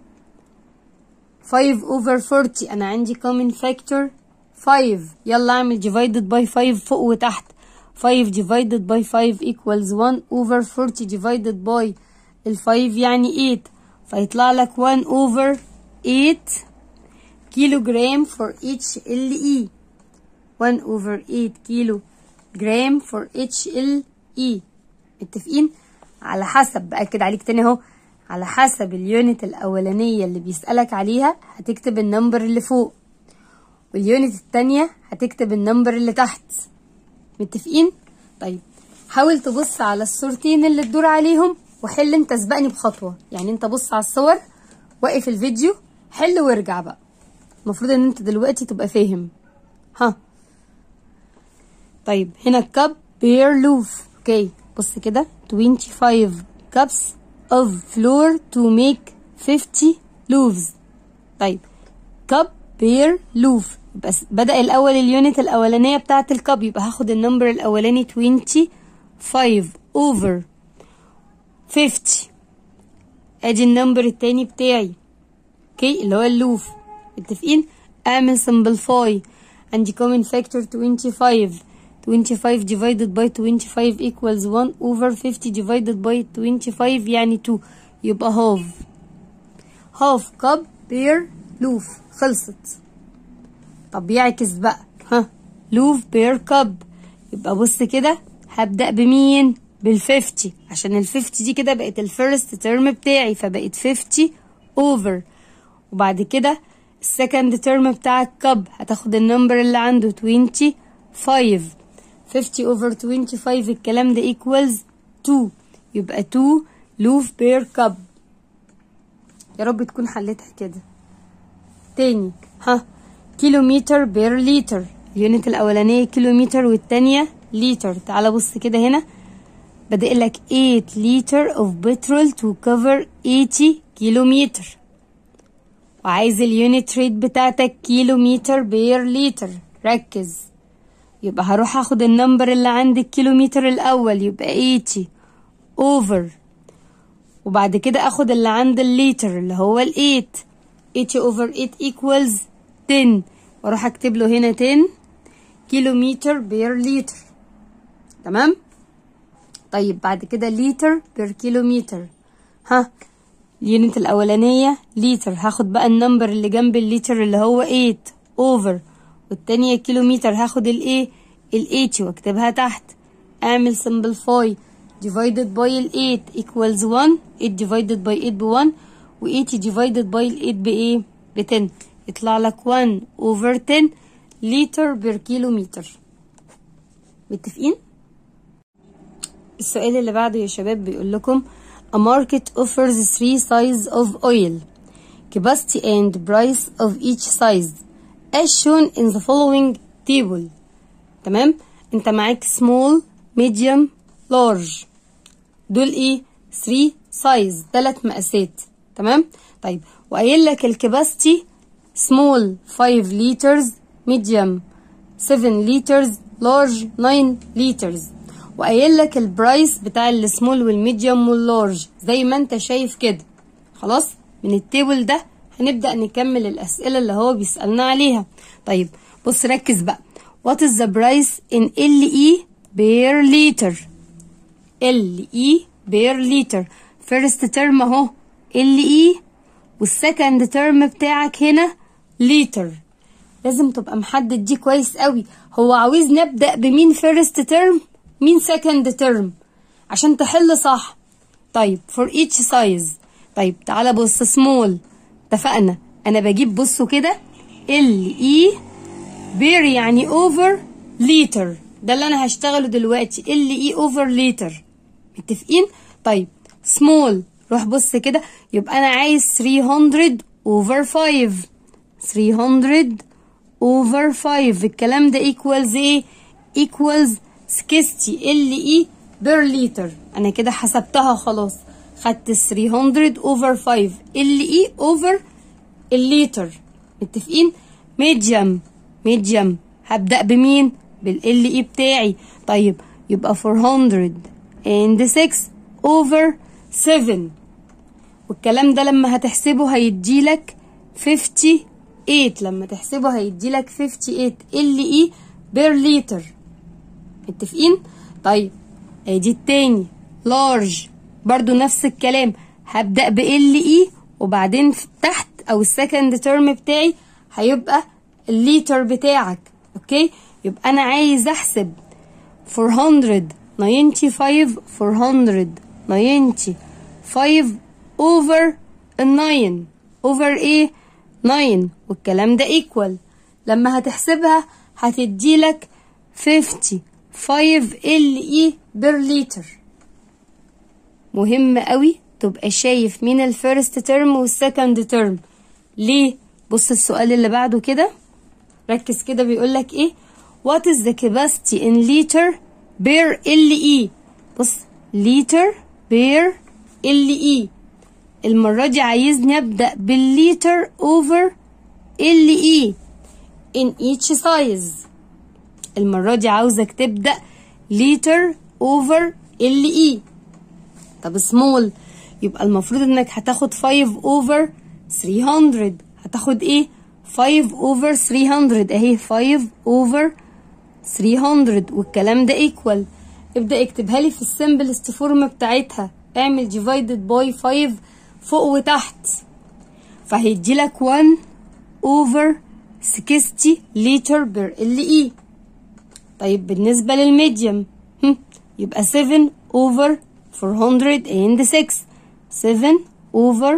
5 over 40 انا عندي common factor 5 يلا اعمل divided by 5 فوق وتحت 5 divided by 5 equals 1 over 40 divided by ال 5 يعني 8 فيطلع لك 1 over 8 كيلو جرام for each LE 1 over 8 كيلو جرام for each LE متفقين على حسب بأكد عليك تاني اهو على حسب اليونت الأولانية اللي بيسألك عليها هتكتب النمبر اللي فوق واليونت التانية هتكتب النمبر اللي تحت متفقين؟ طيب حاول تبص على الصورتين اللي تدور عليهم وحل انت سبقني بخطوة يعني انت بص على الصور وقف الفيديو حل وارجع بقى المفروض ان انت دلوقتي تبقى فاهم ها طيب هنا كاب بير لوف اوكي بص كده 25 cups of flour to make 50 loaves طيب كاب بير لوف بس بدأ الأول اليونت الأولانية بتاعة الكاب يبقى هاخد النمبر الأولاني 25 over 50 ادي النمبر التاني بتاعي اوكي اللي هو اللوف متفقين اعمل simplify عندي common factor 25 25 divided by 25 equals 1 over 50 divided by 25 يعني 2 يبقى half half cup per لوف خلصت طب يعكس بقى ها لوف بير كاب يبقى بص كده هبدأ بمين بالفيفتي عشان الفيفتي دي كده بقت الفيرست ترم بتاعي فبقت 50 اوفر وبعد كده السكند ترم بتاع الكاب هتاخد النمبر اللي عنده 25 50 اوفر 25 الكلام ده equals 2 يبقى 2 لوف بير كاب يا رب تكون حلتها كده تاني ها كيلومتر بير لتر اليونت الأولانية كيلومتر والتانية لتر تعال بص كده هنا بدأ لك 8 لتر of petrol to cover 80 كيلومتر وعايز اليونت ريت بتاعتك كيلومتر بير لتر ركز يبقى هروح اخد النمبر اللي عند الكيلومتر الأول يبقى 80 over وبعد كده اخد اللي عند الليتر اللي هو ال 8 8 over 8 equals 10 واروح اكتب له هنا 10 كيلومتر بير لتر تمام طيب بعد كده لتر بير كيلومتر ها اليونت الاولانيه لتر هاخد بقى النمبر اللي جنب الليتر اللي هو 8 اوفر والتانية كيلومتر هاخد الايه ال 80 واكتبها تحت اعمل simplify divided by ال 8 equals 1 8 divided by 8 ب 1 و 80 divided by ال 8 بايه ب 10 يطلع لك 1 over 10 لتر بير كيلومتر متفقين السؤال اللي بعده يا شباب بيقول لكم a market offers three sizes of oil capacity and price of each size as shown in the following table تمام انت معاك small medium large دول ايه 3 size ثلاث مقاسات تمام طيب وقايل لك الكباستي سمول 5 لترز ميديوم 7 لترز لارج 9 لترز وقايل لك البرايس بتاع السمول والميديوم واللارج زي ما انت شايف كده خلاص من التيبل ده هنبدأ نكمل الأسئلة اللي هو بيسألنا عليها طيب بص ركز بقى what is the price in LE per liter LE per liter first term اهو LE والسكند ترم بتاعك هنا لتر لازم تبقى محدد دي كويس قوي هو عاوز نبدأ بمين فيرست ترم مين سكند ترم عشان تحل صح طيب for each size طيب تعالى بص سمول اتفقنا انا بجيب بصوا كده ال اي بير يعني اوفر لتر ده اللي انا هشتغله دلوقتي ال اي اوفر لتر متفقين طيب سمول روح بص كده يبقى انا عايز 300 اوفر 5 300 اوفر 5 الكلام ده equals ايه equals 60 ال اي بير لتر انا كده حسبتها خلاص خدت 300 اوفر 5 ال اي اوفر الليتر متفقين ميديوم ميديوم هبدأ بمين بالال اي بتاعي طيب يبقى 406 اوفر 7 والكلام ده لما هتحسبه هيديلك 58 لما تحسبه هيديلك 58 ال اي بير لتر متفقين طيب ادي التاني لارج برضو نفس الكلام هبدأ ب ال اي وبعدين تحت او السكند ترم بتاعي هيبقى الليتر بتاعك اوكي يبقى انا عايز احسب 495 495 over 9 over ايه 9 والكلام ده equal لما هتحسبها هتديلك 55 ال اي بير لتر مهم قوي تبقى شايف مين الفيرست ترم والسكند ترم ليه بص السؤال اللي بعده كده ركز كده بيقول لك ايه what is the capacity in liter per LE بص liter per LE المرة دي عايزني أبدأ بالليتر over LE in each size المرة دي عاوزك تبدأ لتر over LE طب سمول يبقى المفروض انك هتاخد 5 over 300 هتاخد ايه 5 over 300 اهي 5 over 300 والكلام ده equal ابدأ اكتبها لي في السمبلست فورم بتاعتها اعمل divided by 5 فوق وتحت فهيدي لك 1 over 60 لتر بر ال اي طيب بالنسبة للميديوم يبقى 7 over 406 7 over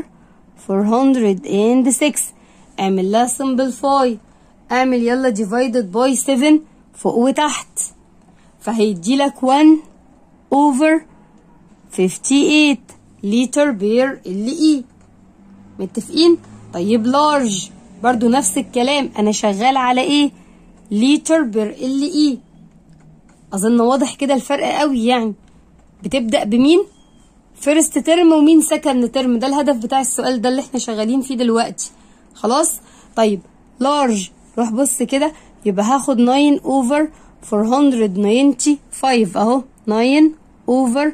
406 اعمل لها simplify اعمل يلا divided by 7 فوق وتحت فهيدي لك 1 over 58 لتر بير ال اي متفقين طيب لارج برضو نفس الكلام انا شغال على ايه لتر بير ال اي اظن واضح كده الفرق قوي يعني بتبدا بمين فيرست ترم ومين سكند ترم ده الهدف بتاع السؤال ده اللي احنا شغالين فيه دلوقتي خلاص طيب لارج روح بص كده يبقى هاخد 9 اوفر 495 اهو 9 اوفر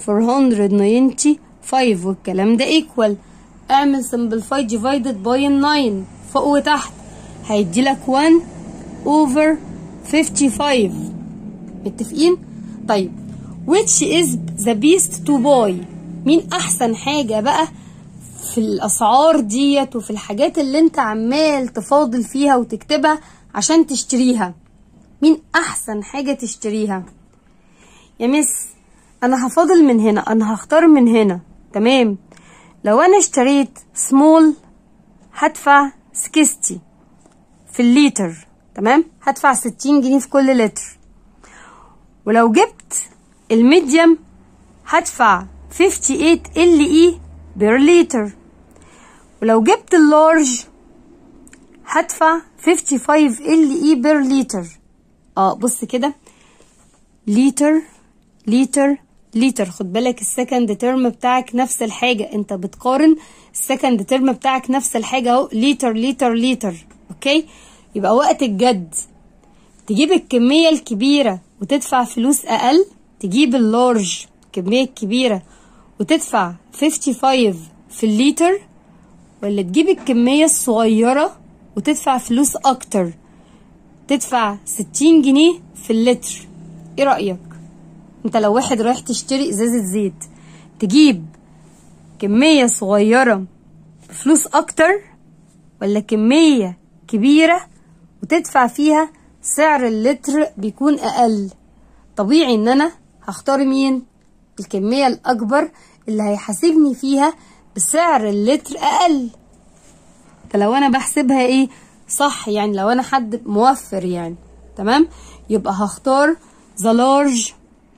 495 والكلام ده equal اعمل simplify divided by 9 فوق وتحت هيدي لك 1 over 55 متفقين طيب which is the best to buy مين احسن حاجة بقى في الاسعار ديت وفي الحاجات اللي انت عمال تفاضل فيها وتكتبها عشان تشتريها مين احسن حاجة تشتريها يا مس انا هفاضل من هنا انا هختار من هنا تمام لو انا اشتريت سمول هدفع 60 في الليتر تمام هدفع 60 جنيه في كل لتر ولو جبت الميديم هدفع 58 ال اي بير لتر ولو جبت اللارج هدفع 55 ال اي بير لتر اه بص كده لتر لتر لتر خد بالك السكند ترم بتاعك نفس الحاجة انت بتقارن السكند ترم بتاعك نفس الحاجة اهو لتر لتر لتر اوكي يبقى وقت الجد تجيب الكمية الكبيرة وتدفع فلوس أقل تجيب اللارج الكمية الكبيرة وتدفع 55 في الليتر ولا تجيب الكمية الصغيرة وتدفع فلوس أكتر تدفع 60 جنيه في اللتر ايه رأيك انت لو واحد رايح تشتري ازازة زيت تجيب كمية صغيرة بفلوس اكتر ولا كمية كبيرة وتدفع فيها سعر اللتر بيكون اقل طبيعي ان انا هختار مين الكمية الاكبر اللي هيحاسبني فيها بسعر اللتر اقل فلو انا بحسبها ايه صح يعني لو انا حد موفر يعني تمام يبقى هختار the large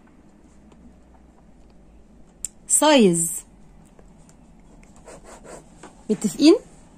size متفقين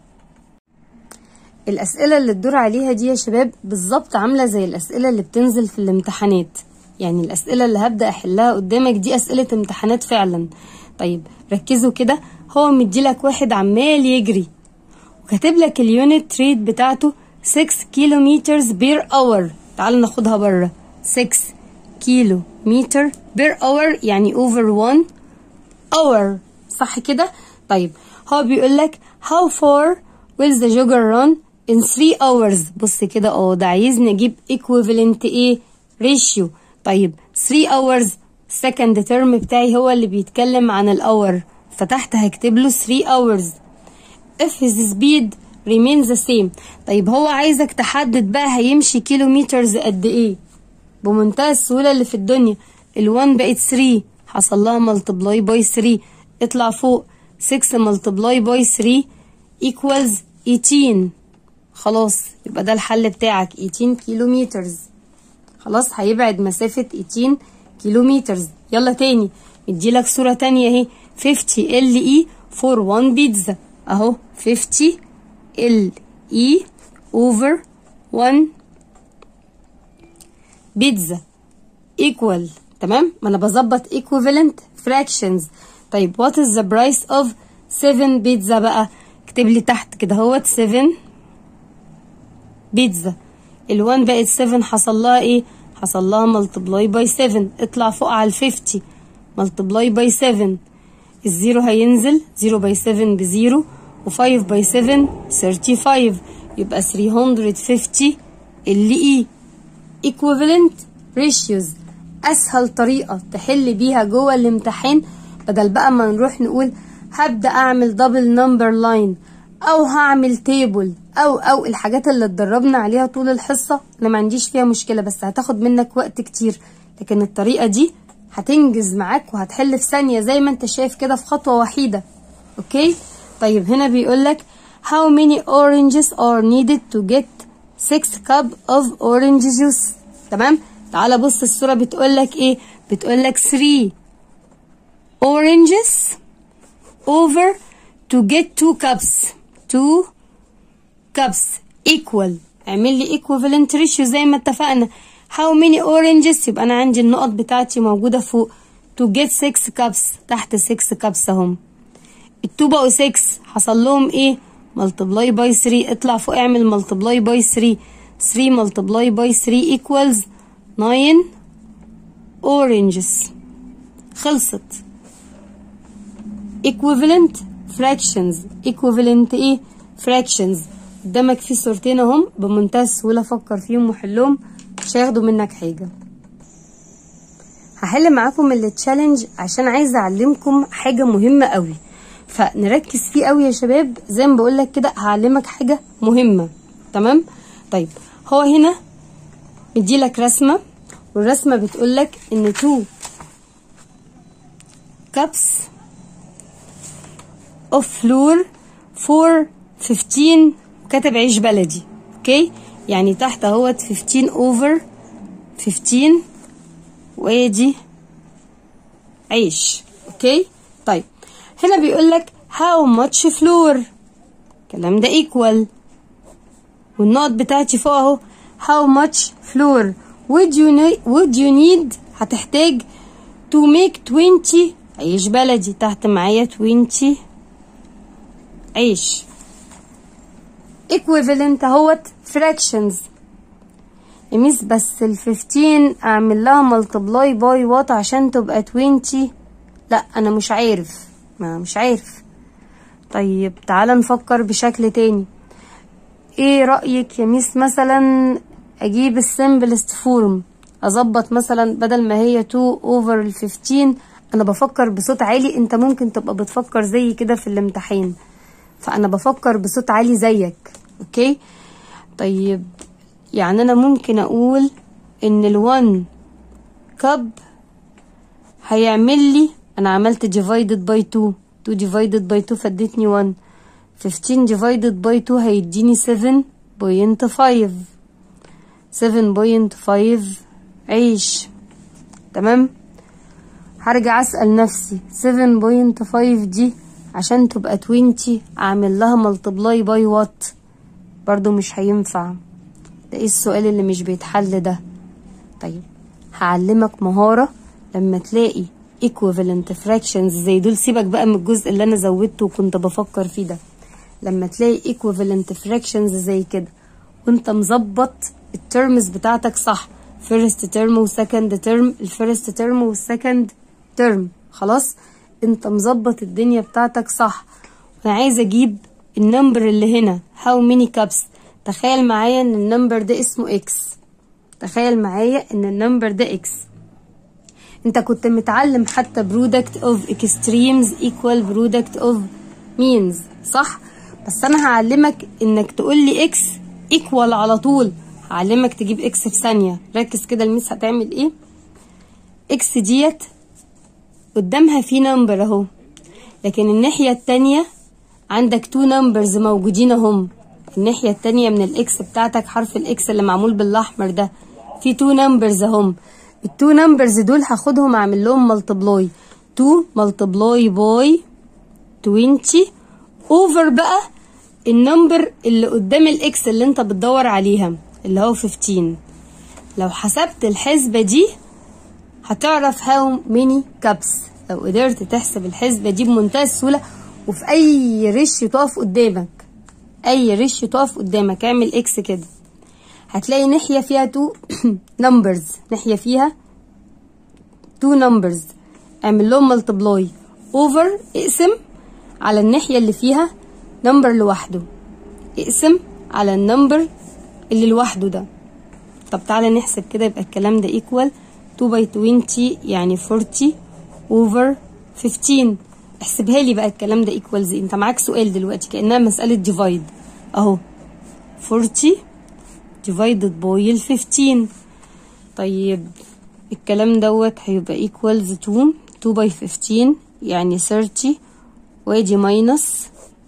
الأسئلة اللي تدور عليها دي يا شباب بالظبط عاملة زي الأسئلة اللي بتنزل في الامتحانات يعني الأسئلة اللي هبدأ أحلها قدامك دي أسئلة امتحانات فعلا طيب ركزوا كده هو مديلك واحد عمال يجري وكاتب لك اليونت ريت بتاعته 6 كيلو متر بير اور تعال ناخدها بره 6 كيلو متر بير اور يعني over 1 اور صح كده طيب هو بيقول لك how far will the jogger run in 3 hours بص كده اه ده عايزني اجيب equivalent ايه ratio طيب 3 hours second term بتاعي هو اللي بيتكلم عن الاور فتحت هكتب له 3 hours if his speed remains the same طيب هو عايزك تحدد بقى هيمشي كيلومترز قد ايه بمنتهى السهولة اللي في الدنيا ال1 بقت 3 حصل لها ملتبلاي باي 3 اطلع فوق 6 ملتبلاي باي 3 equals 18 خلاص يبقى ده الحل بتاعك 18 كيلومترز خلاص هيبعد مسافة 18 كيلومترز يلا تاني مديلك صورة تانية اهي 50 ال اي فور 1 بيتزا اهو 50 ال اي over 1 بيتزا equal تمام ما انا بظبط equivalent fractions طيب what is the price of 7 بيتزا بقى اكتب لي تحت كده اهوت 7 بيتزا ال1 بقت 7 حصل لها ايه حصل لها ملتبلاي باي 7 اطلع فوق على ال 50 ملتبلاي باي 7 الزيرو هينزل 0 باي 7 بزيرو و5 باي 7 35 يبقى 350 اللي ايه equivalent ratios اسهل طريقة تحل بيها جوه الامتحان بدل بقى ما نروح نقول هبدأ اعمل دبل نمبر لاين او هعمل تيبل او او الحاجات اللي اتدربنا عليها طول الحصة انا ما عنديش فيها مشكلة بس هتاخد منك وقت كتير لكن الطريقة دي هتنجز معاك وهتحل في ثانية زي ما انت شايف كده في خطوة وحيدة اوكي طيب هنا بيقولك how many oranges are needed to get 6 cup of orange juice تمام تعالى بص الصورة بتقولك ايه بتقولك 3 oranges over to get 2 cups 2 cups equal اعمل لي equivalent ratio زي ما اتفقنا how many oranges يبقى انا عندي النقط بتاعتي موجودة فوق to get 6 cups تحت 6 cups اهم التو بقوا 6 حصل لهم ايه ملتبلاي باي 3 اطلع فوق اعمل ملتبلاي باي 3 3 ملتبلاي باي 3 equals 9 oranges خلصت equivalent fractions equivalent ايه fractions قدامك في صورتين اهم بمنتهى السهولة فكر فيهم وحلهم مش هياخدوا منك حاجة هحل معاكم التشالنج عشان عايزة اعلمكم حاجة مهمة قوي فنركز فيه قوي يا شباب زي ما بقول لك كده هعلمك حاجة مهمة تمام طيب هو هنا مديلك رسمة والرسمة بتقولك ان 2 cups of flour for 15 كاتب عيش بلدي اوكي يعني تحت اهوت 15 over 15 وادي عيش اوكي طيب هنا بيقول لك how much flour الكلام ده equal والنقط بتاعتي فوق اهو how much flour would you need would you need هتحتاج to make 20 عيش بلدي تحت معايا 20 عيش equivalent اهوت fractions يميس بس ال 15 اعمل لها multiply by what عشان تبقى 20 لا انا مش عارف ما مش عارف طيب تعالى نفكر بشكل تاني ايه رأيك يا ميس مثلا اجيب السمبلست فورم اظبط مثلا بدل ما هي 2 over ال 15 انا بفكر بصوت عالي انت ممكن تبقى بتفكر زي كده في الامتحان فانا بفكر بصوت عالي زيك اوكي طيب يعني انا ممكن اقول ان ال1 كب هيعمل لي انا عملت divided by 2 2 divided by 2 فادتني 1 15 divided by 2 هيديني 7.5 7.5 عيش تمام هرجع اسأل نفسي 7.5 دي عشان تبقى 20 اعمل لها ملتبلاي باي وات برضو مش هينفع ده ايه السؤال اللي مش بيتحل ده طيب هعلمك مهارة لما تلاقي equivalent fractions زي دول سيبك بقى من الجزء اللي انا زودته وكنت بفكر فيه ده لما تلاقي equivalent fractions زي كده وانت مظبط الترمز بتاعتك صح first term و second term الفيرست term والسكند term خلاص انت مظبط الدنيا بتاعتك صح وانا عايزه اجيب النمبر اللي هنا how many cups تخيل معايا ان النمبر ده اسمه x تخيل معايا ان النمبر ده x انت كنت متعلم حتى product of extremes equal product of means صح بس انا هعلمك انك تقول لي x equal على طول هعلمك تجيب x في ثانيه ركز كده الميس هتعمل ايه x ديت قدامها في نمبر اهو لكن الناحيه التانيه عندك تو نمبرز موجودين اهم الناحيه التانيه من الاكس بتاعتك حرف الاكس اللي معمول بالاحمر ده في تو نمبرز اهم التو نمبرز دول هاخدهم اعمل لهم ملتبلاي 2 ملتبلاي باي 20 اوفر بقى النمبر اللي قدام الاكس اللي انت بتدور عليها اللي هو 15 لو حسبت الحسبة دي هتعرف هاو ميني كابس لو قدرت تحسب الحسبة دي بمنتهى السهولة وفي أي ريش تقف قدامك أي ريش تقف قدامك اعمل إكس كده هتلاقي ناحية فيها تو نمبرز ناحية فيها تو نمبرز اعمل لهم ملتبلاي اوفر اقسم على الناحية اللي فيها نمبر لوحده اقسم على النمبر اللي لوحده ده طب تعالى نحسب كده يبقى الكلام ده ايكوال 2 باي 20 يعني 40 اوفر 15 احسبها لي بقى الكلام ده ايكوالز انت معاك سؤال دلوقتي كانها مساله ديفايد اهو 40 ديفايدد باي ال 15 طيب الكلام دوت هيبقى ايكوالز 2 2 باي 15 يعني 30 وادي ماينس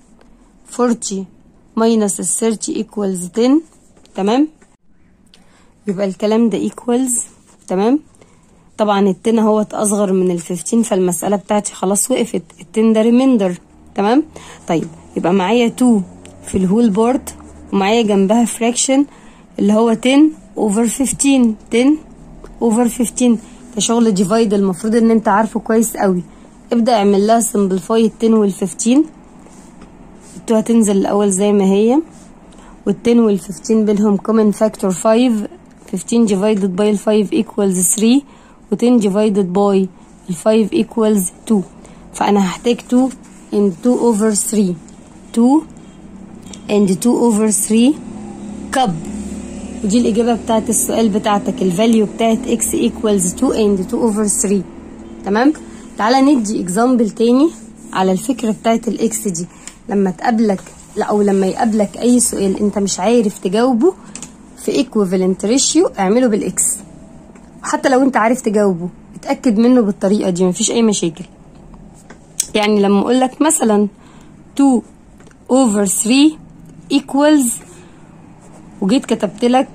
40 ماينس ال 30 ايكوالز 10 تمام يبقى الكلام ده ايكوالز تمام طبعا التن اهوت اصغر من ال 15 فالمساله بتاعتي خلاص وقفت التن ده ريميندر تمام طيب يبقى معايا 2 في الهول بورد ومعايا جنبها فراكشن اللي هو 10 اوفر 15 10 اوفر 15 ده شغل ديفايد المفروض ان انت عارفه كويس قوي ابدا اعمل لها سمبليفاي ال 10 وال 15 التو هتنزل الاول زي ما هي وال 10 وال 15 بينهم كومن فاكتور 5 15 divided by ال 5 equals 3 و 10 divided by ال 5 equals 2 فأنا هحتاج 2 and 2 over 3 2 and 2 over 3 كب ودي الإجابة بتاعت السؤال بتاعتك الفاليو بتاعت x equals 2 and 2 over 3 تمام تعالى ندي example تاني على الفكرة بتاعت الاكس دي لما تقابلك لا أو لما يقابلك أي سؤال أنت مش عارف تجاوبه في equivalent ratio اعمله بالاكس وحتى لو انت عارف تجاوبه اتأكد منه بالطريقة دي مفيش أي مشاكل يعني لما أقول لك مثلا 2 over 3 equals وجيت كتبت لك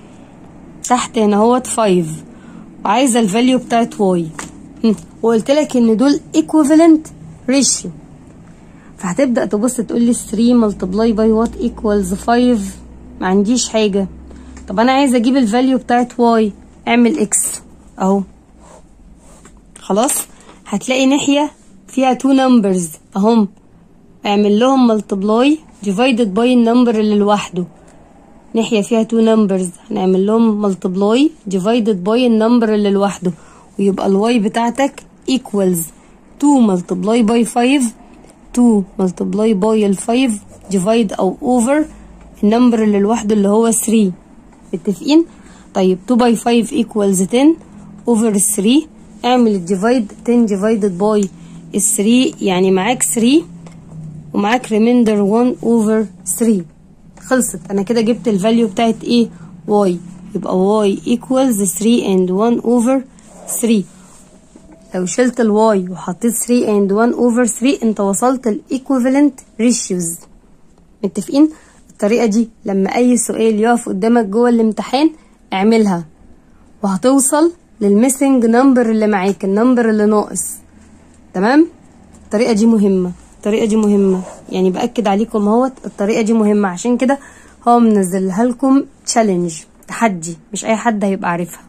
تحت هنا اهوت 5 وعايزة الفاليو بتاعت y وقلت لك ان دول equivalent ratio فهتبدأ تبص تقول لي 3 multiply by what equals 5 ما عنديش حاجة طب انا عايزه اجيب الفاليو بتاعت واي اعمل اكس اهو خلاص هتلاقي ناحية فيها two numbers اهم اعمل لهم multiply divided by النمبر اللي لوحده ناحية فيها two numbers هنعمل لهم multiply divided by النمبر اللي لوحده ويبقى الواي بتاعتك equals 2 multiply by 5 2 multiply by ال 5 divide أو over النمبر اللي لوحده اللي هو 3 متفقين؟ طيب 2 by 5 equals 10 over 3 اعمل الديفايد 10 divided by ال 3 يعني معاك 3 ومعاك remainder 1 over 3 خلصت انا كده جبت الفاليو بتاعت ايه y يبقى y equals 3 and 1 over 3 لو شلت الواي وحطيت 3 and 1 over 3 انت وصلت الايكوفالنت ريشيوز متفقين الطريقه دي لما اي سؤال يقف قدامك جوه الامتحان اعملها وهتوصل للميسنج نمبر اللي معاك النمبر اللي ناقص تمام الطريقه دي مهمه الطريقه دي مهمه يعني باكد عليكم اهوت الطريقه دي مهمه عشان كده هو منزلها لكم تشالنج تحدي مش اي حد هيبقى عارفها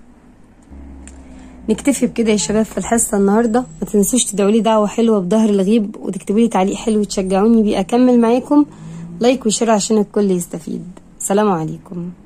نكتفي بكده يا شباب في الحصه النهارده ما تنسوش تدعوا لي دعوه حلوه بظهر الغيب وتكتبوا لي تعليق حلو وتشجعوني بيه اكمل معاكم لايك وشير عشان الكل يستفيد سلام عليكم